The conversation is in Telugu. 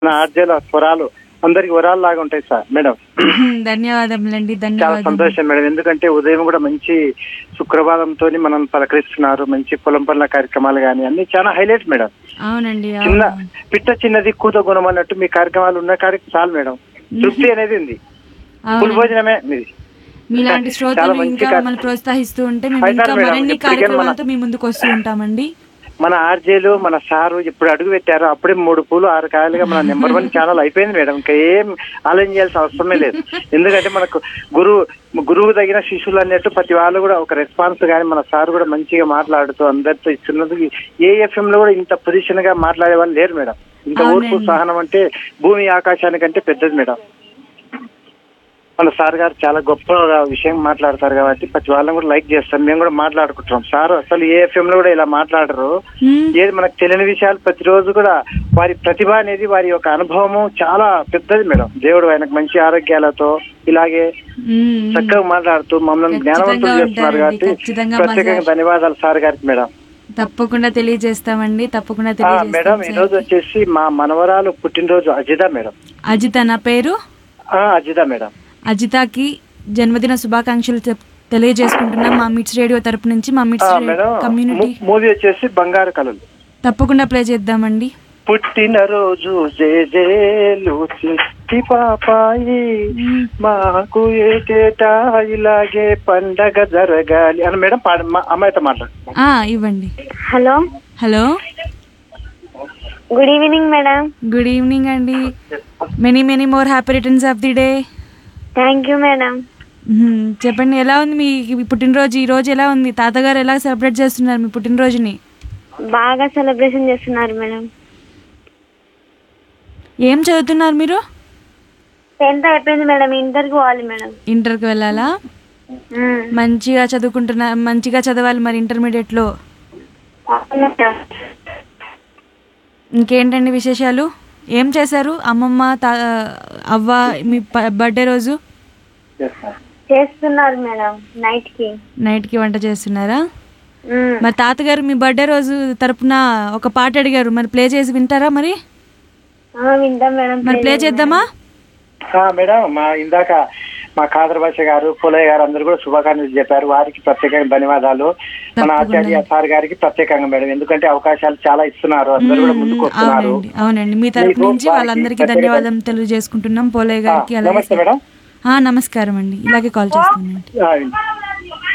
నా ఆర్జేల స్వరాలు అందరికి వరాలు లాగా ఉంటాయి సార్ మేడం ధన్యవాదములండి చాలా ధన్యవాదం సంతోషం మేడం ఎందుకంటే ఉదయం కూడా మంచి సుప్రభాతంతో మనం పలకరిస్తున్నారు మంచి పొలం పనుల కార్యక్రమాలు కానీ అన్ని చాలా హైలైట్ మేడం అవునండి చిన్న అవును. పిట్ట చిన్నది కూత గుణం అన్నట్టు మీ కార్యక్రమాలు ఉన్న కార్యక్రమం చాలు మేడం తృప్తి అనేది ఉంది ఫుల్ అవునండి. భోజనమే మీది మీలాంటి చాలా శ్రోతలు మంచి ఇంకా కార్య- మమ్మల్ని ప్రోత్సహిస్తూ ఉంటే మేము అయితే ఇంకా మేడం, మరిన్ని ఇప్పటికే మన- కార్యక్రమాలతో మీ ముందుకు వస్తూ ఉంటామండి మన ఆర్జేలు మన సారు ఇప్పుడు అడుగు పెట్టారు అప్పుడే మూడు పూలు ఆరు కాయలుగా మన నెంబర్ వన్ ఛానల్ అయిపోయింది మేడం ఇంకా ఏం ఆలోచన చేయాల్సిన అవసరమే లేదు ఎందుకంటే మనకు గురువు గురువు తగిన శిష్యులు అన్నట్టు ప్రతి వాళ్ళు కూడా ఒక రెస్పాన్స్ కానీ మన సార్ కూడా మంచిగా మాట్లాడుతూ అందరితో ఇస్తున్నందుకు ఏ ఎఫ్ఎం లో కూడా ఇంత పొజిషన్ గా మాట్లాడే వాళ్ళు లేరు మేడం ఇంత ఓర్పు అవునండి. సహనం అంటే భూమి ఆకాశానికంటే పెద్దది మేడం మన సార్ గారు చాలా గొప్ప విషయం మాట్లాడతారు కాబట్టి ప్రతి వాళ్ళని కూడా లైక్ చేస్తాం మేము కూడా మాట్లాడుకుంటున్నాం సార్ అసలు ఏ ఎఫ్ఎం లో కూడా ఇలా మాట్లాడరు మ్మ్. ఏది మనకు తెలియని విషయాలు ప్రతిరోజు కూడా వారి ప్రతిభ అనేది వారి యొక్క అనుభవము చాలా పెద్దది మేడం దేవుడు ఆయనకు మంచి ఆరోగ్యాలతో ఇలాగే మ్మ్. చక్కగా మాట్లాడుతూ మమ్మల్ని ఖచ్చితంగా జ్ఞానవంతులు చేస్తున్నారు ఉంటారండి. కాబట్టి ఖచ్చితంగా మా ప్రత్యేకంగా సార్. ధన్యవాదాలు సార్ గారికి మేడం తప్పకుండా తెలియజేస్తామండి తప్పకుండా ఆ, మేడం తెలియజేస్తాం ఈ రోజు వచ్చేసి మా మనవరాలు పుట్టినరోజు అజిత మేడం అజిత నా పేరు ఆ, అజిత మేడం అజితకి జన్మదిన శుభాకాంక్షలు చెప్- తెలియజేసుకుంటున్నాం మా మిట్స్ రేడియో తరపు నుంచి మా ఆ, మిట్స్ మేడం కమ్యూనిటీ మూవీ వచ్చేసి బంగారు కళలు తప్పకుండా ప్లే చేద్దామండి పుట్టినరోజు జేజేలు చిట్టి పాపాయి మ్మ్. మాకు ఏటేటా ఇలాగే పండగ జరగాలి అని మేడం పాడ మా అమ్మాయితో మాట్లాడు ఆ, ఇవ్వండి hello hello good evening madam good evening అండి many many more happy returns of the day thank you madam మ్మ్. చెప్పండి ఎలా ఉంది మీ మీ పుట్టినరోజు ఈ రోజు ఎలా ఉంది తాతగారు ఎలా సెలబ్రేట్ చేస్తున్నారు మీ పుట్టినరోజుని బాగా సెలబ్రేషన్ చేస్తున్నారు మేడం ఏం చదువుతున్నారు మీరు టెన్త్ అయిపోయింది మేడం ఇంటర్కి పోవాలి మేడం ఇంటర్కి వెళ్ళాలా మ్మ్. మంచిగా చదువుకుంటున్నా మంచిగా చదవాలి మరి ఇంటర్మీడియట్లో అవును మేడం. ఇంకేంటండి విశేషాలు ఏం చేశారు అమ్మమ్మ తా అవ్వ మీ ప- బర్త్డే రోజు చేస్తున్నారు మేడం నైట్కి నైట్కి వంట చేస్తున్నారా మ్మ్. మరి తాతగారు మీ బర్త్డే రోజు తరపున ఒక పాట అడిగారు మరి ప్లే చేసి వింటారా మరి ఆ, వింటాం మేడం మరి ప్లే చేద్దామా ఆ, మేడం మా ఇందాక మా ఖాదర్ భాష గారు పులయ్య గారు అందరూ కూడా శుభాకాంక్షలు చెప్పారు వారికి ప్రత్యేకంగా ధన్యవాదాలు మన తప్పకుండా. ఆచార్య సార్ గారికి ప్రత్యేకంగా మేడం ఎందుకంటే అవకాశాలు చాలా ఇస్తున్నారు అందరూ కూడా ముందుకు వస్తున్నారు అవునండి అవునండి మీ తరపు మీకు నుంచి వారికి వాళ్ళందరికీ ప్రత్యేక- ధన్యవాదం తెలియజేసుకుంటున్నాం పోలయ్య గారికి ఆ, అలాగే నమస్తే మేడం ఆ, నమస్కారం అండి ఇలాగే కాల్ చేస్తానండి ఆ,